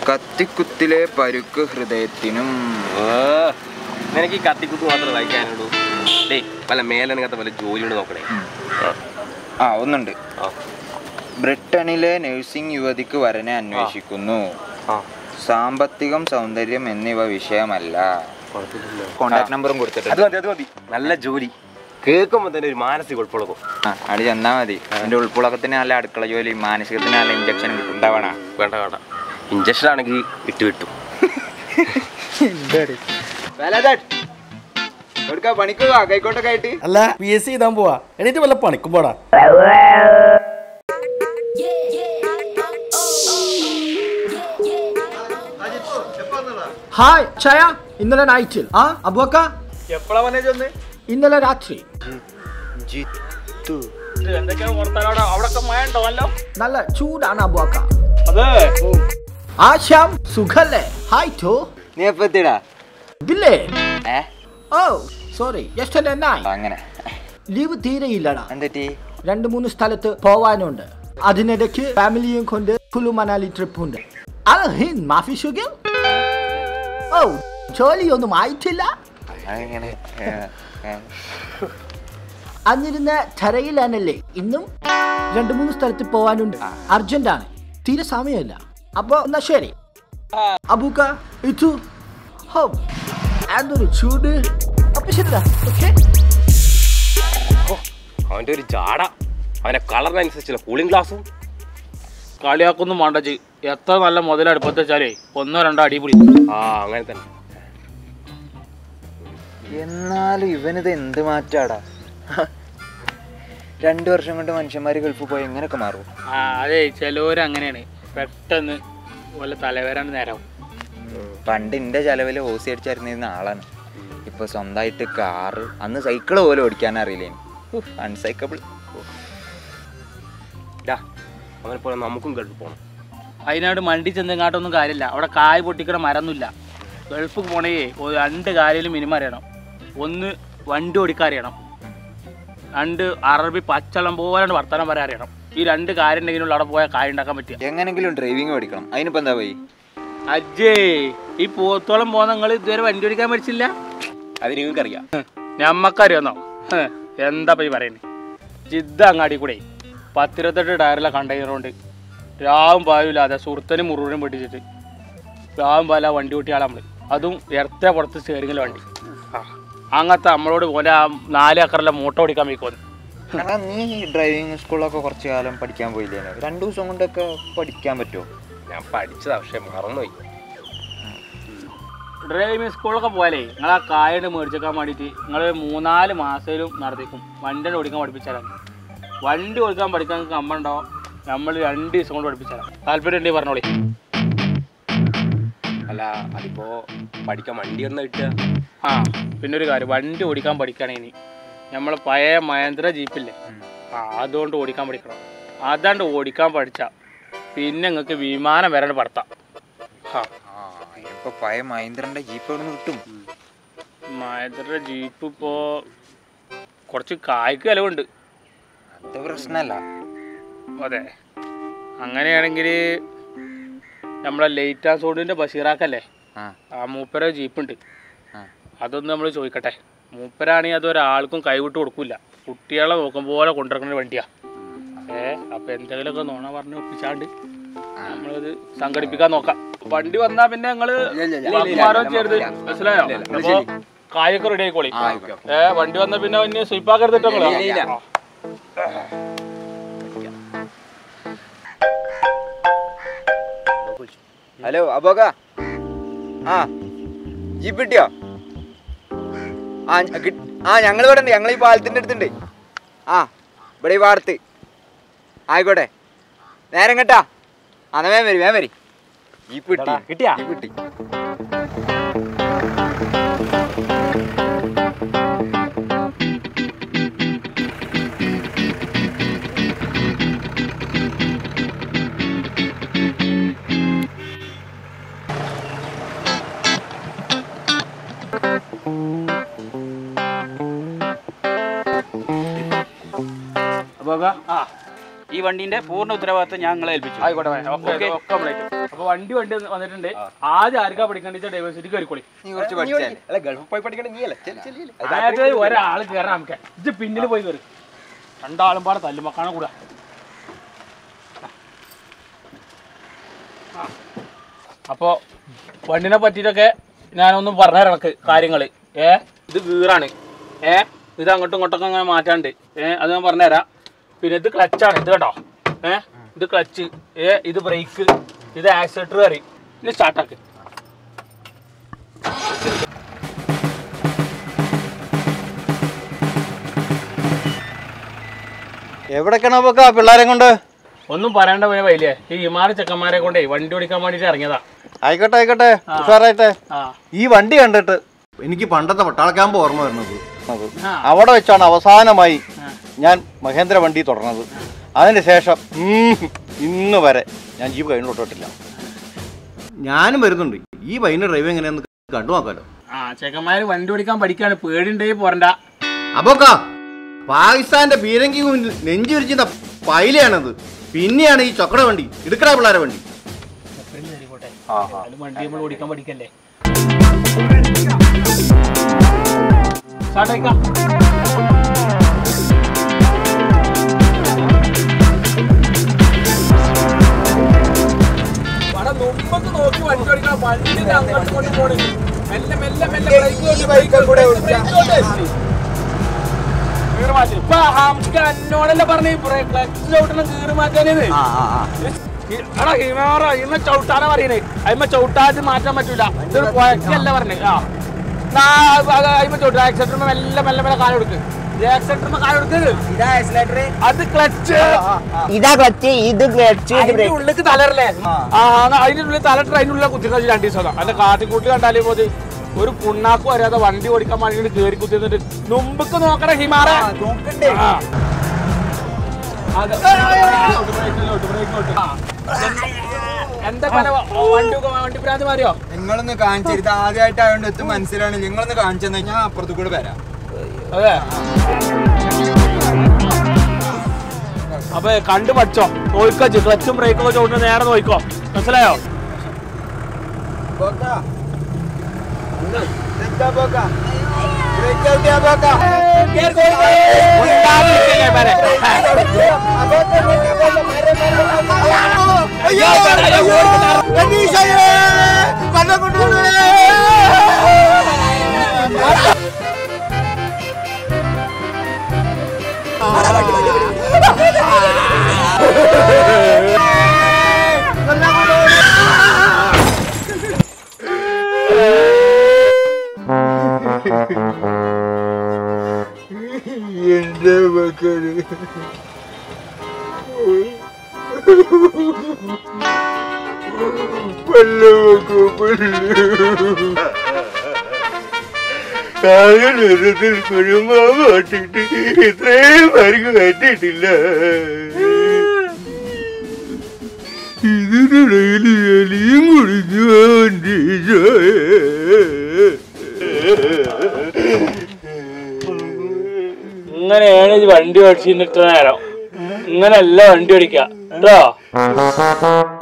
കത്തിക്കുത്തിലെ പരുക്ക് ഹൃദയത്തിനും നിനക്ക് ഈ കത്തിക്കുത്ത് മാത്രമേ വായിക്കാനുള്ളൂ ഡേ വല്ല മേലനകത്തെ വല്ല ജോലിയോട് നോക്കണേ ആ ഒന്നുണ്ട് ആ. ബ്രിട്ടനിലെ നഴ്സിംഗ് യുവതിക്ക് വരനെ അന്വേഷിക്കുന്നു ആ സാമ്പത്തികം സൗന്ദര്യം എന്നിവ വിഷയമല്ല കോണ്ടാക്ട് നമ്പറും കൊടുത്തിട്ടുണ്ട് അത് മതി അത് മതി നല്ല ജോലി കേൾക്കുമ്പോൾ തന്നെ ഒരു മാനസിക ഉൾപ്പെടുക്കും ആ അവിടെ ചെന്നാ മതി എന്റെ ഉൾപ്പുളക്കത്തിന് നല്ല അടുക്കള ജോലി മാനസികത്തിന് നല്ല ഇഞ്ചക്ഷൻ ഉണ്ടാവണ വേണ്ട വേണ്ട ഇഞ്ചക്ഷൻ ആണെങ്കിൽ വിട്ടു വിട്ടു പണിക്ക് കൈക്കോട്ടൊക്കെ ആയിട്ട് അല്ല പി എസ് സി എഴുതാൻ പോവാ എന്നിട്ട് വല്ല പണിക്കും പോടാ ഹായ് ചയ ഇന്നലെ നൈറ്റിൽ ആ അബുക്ക എപ്പോഴാ വന്നേ ചെന്ന് ഇന്നലെ രാത്രി എന്തൊക്കെയാ വർത്താനോടാ അവിടെ മഴ ഉണ്ടോല്ലോ നല്ല ചൂടാണ് അബുക്ക അതെ ആശാം സുഖല്ലേ ഹായ് ടു നീ എപ്പോ എത്തിടാ ബില്ലേ ഏ ഓ സോറി യെസ്റ്റർഡേ നൈറ്റ് അങ്ങനെ ലീവ് തീരെയില്ലടാ എന്തെറ്റി രണ്ട് മൂന്ന് സ്ഥലത്ത് പോവാനുണ്ട് അതിനിടയ്ക്ക് ഫാമിലിയും കൊണ്ട് കുലു മനാലി ട്രിപ്പ് ഉണ്ട് അൽ ഹിന്ദ് മാഫി ഷുഗർ ഓ ജോലിയൊന്നും ആയിട്ടില്ല അങ്ങനെ അന്നിരുന്ന തറയിലാണല്ലേ ഇന്നും രണ്ട് മൂന്ന് സ്ഥലത്ത് പോവാനുണ്ട് അർജന്റ് ആണ് തീരെ സമയമില്ല അപ്പൊ എന്നാ ശരി അബൂക്ക ഇതു ഹോ എന്തൊരു ചൂട് അപ്പൊ ശരിടാ ഓക്കെ അവൻ്റെ ഒരു ജാട അവൻ്റെ കളറിനനുസരിച്ചുള്ള കൂളിംഗ് ഗ്ലാസും കളിയാക്കൊന്നും വേണ്ടച്ച് എത്ര നല്ല മുതൽ അടുപ്പത്ത് വെച്ചാലേ ഒന്നോ രണ്ടോ അടിപൊളി ആ അങ്ങനെ തന്നെ എന്നാലും ഇവനിത് എന്ത് മാറ്റാടാ രണ്ടു വർഷം കൊണ്ട് മനുഷ്യന്മാര് ഗൾഫിൽ പോയി എങ്ങനെയൊക്കെ മാറും ആ അതെ ചിലവര് അങ്ങനെയാണ് പെട്ടെന്ന് വല്ല തലവേരാണ് നേരാവും പണ്ട് എന്റെ ചെലവില് ഓസി അടിച്ചറിഞ്ഞിരുന്ന ആളാണ് ഇപ്പൊ സ്വന്തമായിട്ട് കാറ് അന്ന് സൈക്കിള് പോലും ഓടിക്കാൻ അറിയില്ലേ അൺസൈക്കബിൾ ഡാ അവനെ പോലെ നമുക്കും ഗൾഫിൽ പോകണം അതിനോട് മണ്ടി ചെന്നെങ്ങാട്ടൊന്നും കാര്യമില്ല അവിടെ കായ് പൊട്ടിക്കണ മരമൊന്നുമില്ല ഗൾഫിൽ പോണേ ഒരു രണ്ട് കാര്യത്തിലും മിനിമം അറിയണം ഒന്ന് വണ്ടി ഓടിക്കാൻ അറിയണം രണ്ട് അറബി പച്ചളം പോലെ വർത്തമാനം പറയാൻ അറിയണം ഈ രണ്ട് കാര്യം ഉണ്ടെങ്കിലും അവിടെ പോയാൽ കായ് ഉണ്ടാക്കാൻ പറ്റുക എങ്ങനെങ്കിലും ഡ്രൈവിംഗ് പഠിക്കണം അതിനിപ്പോ എന്താ പോയി അജ്ജേ ഈ പോത്തോളം പോകുന്ന നിങ്ങൾ ഇതുവരെ വണ്ടി ഓടിക്കാൻ പഠിച്ചില്ല അത് നിങ്ങൾക്കറിയാം ഞമ്മക്കറിയാന്നോ ഹ്, എന്താ പോയി പറയുന്നത് ജിദ്ദ അങ്ങാടി കൂടെ പത്തിരുപത്തെട്ട് ടയറിലെ കണ്ടെയ്നർ കൊണ്ട് രാവും പാവില്ലാതെ സുഹൃത്തനും മുറുവിനും പൊട്ടിച്ചിട്ട് രാവും പാല വണ്ടി ഓട്ടിയാളെ നമ്മൾ അതും ഇരത്തെ പുറത്ത് സ്റ്റേറിങ്ങിൽ വണ്ടി ആ അങ്ങനത്തെ നമ്മളോട് പോലെ ആ നാല് അക്കറിലെ മൂട്ട ഓടിക്കാൻ വയ്ക്കുമെന്ന് കാരണം നീ ഡ്രൈവിംഗ് സ്കൂളൊക്കെ കുറച്ച് കാലം പഠിക്കാൻ പോയില്ലേ രണ്ടു ദിവസം കൊണ്ടൊക്കെ പഠിക്കാൻ പറ്റുമോ ഞാൻ പഠിച്ചതാ പക്ഷെ മറന്നുപോയി ഡ്രൈവിംഗ് സ്കൂളൊക്കെ പോലെ നിങ്ങൾ ആ കായണ്ട് മേടിച്ചേക്കാൻ വേണ്ടിയിട്ട് നിങ്ങൾ മൂന്നാല് മാസത്തിലും നടത്തിക്കും വണ്ടി ഓടിക്കാൻ പഠിപ്പിച്ചാലാണ് വണ്ടി ഓടിക്കാൻ പഠിക്കാൻ നിങ്ങൾക്ക് അമ്മ ഉണ്ടോ നമ്മൾ രണ്ട് ദിവസം കൊണ്ട് പഠിപ്പിച്ചാലാണ് താല്പര്യം ഉണ്ടെങ്കിൽ പറഞ്ഞോളി അല്ല അതിപ്പോ പഠിക്കാൻ വണ്ടി ഒന്ന് കിട്ടുക ആ പിന്നെ ഒരു കാര്യം വണ്ടി ഓടിക്കാൻ പഠിക്കുകയാണെങ്കിൽ നമ്മൾ പഴയ മഹേന്ദ്ര ജീപ്പില്ലേ ആ അതുകൊണ്ട് ഓടിക്കാൻ പഠിക്കണം അതാണ്ട് ഓടിക്കാൻ പഠിച്ചാൽ പിന്നെ നിങ്ങൾക്ക് വിമാനം വരെ പഠിത്താം ആ ആ ഇപ്പൊ പഴയ മഹീന്ദ്രന്റെ ജീപ്പ് എവിടെ നിന്ന് കിട്ടും മഹേന്ദ്ര ജീപ്പ് ഇപ്പോൾ കുറച്ച് കായ്ക്ക് വിലവുണ്ട് അത് പ്രശ്നമല്ല അതെ അങ്ങനെയാണെങ്കിൽ നമ്മളെ ലേറ്റ് ആൻഡ് സോഡിൻ്റെ ബഷീറാക്കല്ലേ ആ ആ മൂപ്പര ജീപ്പുണ്ട് ആ അതൊന്ന് നമ്മൾ ചോദിക്കട്ടെ മൂപ്പരാണെങ്കിൽ അത് ഒരാൾക്കും കൈവിട്ട് കൊടുക്കില്ല കുട്ടികളെ നോക്കും പോലെ കൊണ്ടിറക്കുന്ന വണ്ടിയാ ഏ അപ്പം എന്തെങ്കിലുമൊക്കെ നോണ പറഞ്ഞ് ഒപ്പിച്ചാണ്ട് നമ്മളത് സംഘടിപ്പിക്കാൻ നോക്കാം വണ്ടി വന്നാ പിന്നെ ഞങ്ങള് വാക്കുമാരോ ചെയ്യരുത് മനസ്സിലായോ അപ്പൊ കായൊക്കെ റെഡി ആയിക്കോളി ഏ വണ്ടി വന്നാ പിന്നെ ഇനി സ്വീപ്പാക്കരുതിട്ടോ നിങ്ങള്. ആ. ഹലോ അബോക ആ ജീപ്പ് കിട്ടിയോ ആ ഞ- കിട്ട്- ആ ഞങ്ങൾ ഇവിടെ ഉണ്ട് ഞങ്ങൾ ഈ പാലത്തിന്റെ അടുത്തുണ്ട് ആ ഇവിടെ ഈ പാടത്ത് ആയിക്കോട്ടെ നേരം കേട്ടാ അന്ന വേം വരി വേം വരി ജീപ്പ് കിട്ടി കിട്ടിയാ? ജീപ്പ് കിട്ടി അപ്പൊ ആ ഈ വണ്ടിന്റെ പൂർണ്ണ ഉത്തരവാദിത്വം ഞങ്ങളെ ഏൽപ്പിച്ചു ആയിക്കോട്ടെ ഒക്കെ ഒക്കെ നമ്മളേറ്റ് അപ്പൊ വണ്ടി വണ്ടി വന്നിട്ടുണ്ട് ആദ്യം ആർക്കാ പഠിക്കേണ്ട ഡൈവേഴ്സിറ്റി കയറിക്കോളി നീ കുറച്ച് പഠിച്ചാൽ അല്ല ഗൾഫിൽ പോയി പഠിക്കണ നീ അല്ലേ ചെല്ലി ചെല്ലി അതായത് ഒരാൾ കയറാൻ നമുക്ക് ഇത് പിന്നിൽ പോയി കയറി രണ്ടാളും പാടെ തല്ലുമക്കാണ് കൂടാ അപ്പോൾ വണ്ടിനെ പറ്റിയിട്ടൊക്കെ ഞാനൊന്നും പറഞ്ഞു കണക്ക് കാര്യങ്ങൾ ഏ ഇത് ഗീറാണ് ഏ ഇത് അങ്ങോട്ടും ഇങ്ങോട്ടൊക്കെ അങ്ങനെ മാറ്റാണ്ട് ഏ അത് ഞാൻ പറഞ്ഞുതരാം പിന്നെ ഇത് ക്ലച്ചാണ് ഇത് കേട്ടോ ഏ ഇത് ക്ലച്ച് ഏ ഇത് ബ്രേക്ക് ഇത് ആക്സിലേറ്റർ കയറി ഇത് സ്റ്റാർട്ടാക്ക് എവിടേക്കാണ് അപ്പൊ പിള്ളേരെ കൊണ്ട് ഒന്നും പറയണ്ട പോയ വൈലിയെ ഈ ഇമാറി ചെക്കന്മാരെ കൊണ്ടേ വണ്ടി ഓടിക്കാൻ വേണ്ടിട്ട് ഇറങ്ങിയതാ ആയിക്കോട്ടെ ആയിക്കോട്ടെ ഉഷാറായിട്ടെ ആ ഈ വണ്ടി കണ്ടിട്ട് എനിക്ക് പണ്ടത്തെ പട്ടാളക്യാമ്പ് ഓർമ്മ വരുന്നത് ആ. അവിടെ വെച്ചാണ് അവസാനമായി ഞാൻ മഹേന്ദ്ര വണ്ടി തുടർന്നത് അതിന് ശേഷം ഉം, ഇന്ന് വരെ ഞാൻ ജീപ്പ് കഴിഞ്ഞു തൊട്ടിട്ടില്ല ഞാനും വരുന്നുണ്ട് ഈ ബൈക്കിന്റെ ഡ്രൈവ് എങ്ങനെയാന്ന് കണ്ടു നോക്കാലോ ആ ചെക്കന്മാര് വണ്ടി ഓടിക്കാൻ പഠിക്കാണ് പേടിണ്ടേ പോരണ്ട അപ്പൊക്കാ പാകിസ്ഥാന്റെ പീരങ്കി മുന്നിൽ നെഞ്ചുരിച്ചുന്ന പൈലയാണത് പിന്നെയാണ് ഈ ചൊക്കട വണ്ടി എടുക്കടാ പിള്ളേരെ വണ്ടി അത് വണ്ടി നമ്മൾ ഓടിക്കാൻ പഠിക്കല്ലേ സ്റ്റാർട്ടായിക്കാം നോക്കി വണ്ടി ഓടിക്കണം വണ്ടി അങ്ങോട്ട് കൊണ്ട് പോണേ മെല്ലെ മെല്ലെ മെല്ലെ ഗീറ് മാറ്റി ഇപ്പൊ ഹംക്ക് എന്നോടല്ലേ പറഞ്ഞു ക്ലച്ച് ചവിട്ടണം ഗീറ് മാറ്റാനേത് എടാ ഹിമാറ ഇന്ന് ചവിട്ടാനാ പറയണേ അയിമ ചവിട്ടാതെ മാറ്റാൻ പറ്റൂല ഇതൊരു കുഴക്കല്ല പറഞ്ഞേ ആ അയിമ ചവിട്ട ആക്സിഡന്റ് മെല്ലെ മെല്ലെ മെല്ലെ കാലം കൊടുക്ക് ആക്സിഡന്റ് കാലം കൊടുക്കരുത് അത് ക്ലച്ച് ഇതാ ക്ലച്ച് ഇത് ക്ലച്ച് ഇത് അതിന്റെ ഉള്ളിലേക്ക് തലറല്ലേ ആ എന്നാ അതിന്റെ ഉള്ളിൽ തലട്ട് അതിന്റെ ഉള്ളിൽ കുത്തി രണ്ടു ദിവസം അതിന്റെ കാട്ടിക്കൂട്ടി കണ്ടാലേ പോത് ഒരു പുണ്ണാക്കും അറിയാതെ വണ്ടി ഓടിക്കാൻ വേണ്ടിട്ട് കേറി കുത്തി നിന്നിട്ട് മുമ്പക്ക് നോക്കണ ഹിമാറ ആ. അത് ആ. എന്താ പല വണ്ടി വണ്ടി ഭ്രാന്ത് മാറിയോ നിങ്ങളൊന്ന് കാണിച്ചിരുത് ആദ്യമായിട്ടായോണ്ട് എത്തും മനസ്സിലാണ് നിങ്ങളൊന്ന് കാണിച്ചു തന്നെ ഞാൻ അപ്പുറത്ത് കൂടെ വരാം അതെ അപ്പൊ കണ്ടു പഠിച്ചോ നോയിക്കോ ക്ലച്ചും ബ്രേക്കും ഒക്കെ ചോദിച്ചു നേരെ നോയിക്കോ മനസ്സിലായോ ബോക്കാ. എന്താ ബോക്കാ? ബ്രേക്ക് ചവിട്ടിയാ ബോക്കാ? ഉണ്ടാതിരിക്കല്ലേ ഇവരെ. അയ്യോ, അയ്യോ, രതീഷേ, കൊല്ലം കൊണ്ടുവന്നേ. എന്റെ മക്കള് പല്ലവക്കോ പല്ലു കാലത്തിൽ കുടുംബം ഓട്ടിട്ട് ഇത്രയും പേർക്ക് പറ്റിയിട്ടില്ല ഇതിനിടയിൽ എലിയും കുടിച്ചു ഇങ്ങനെയാണ് ഇത് വണ്ടി ഓടിച്ചിട്ട് നേരം ഇങ്ങനെയല്ല വണ്ടി ഓടിക്കുക കേട്ടോ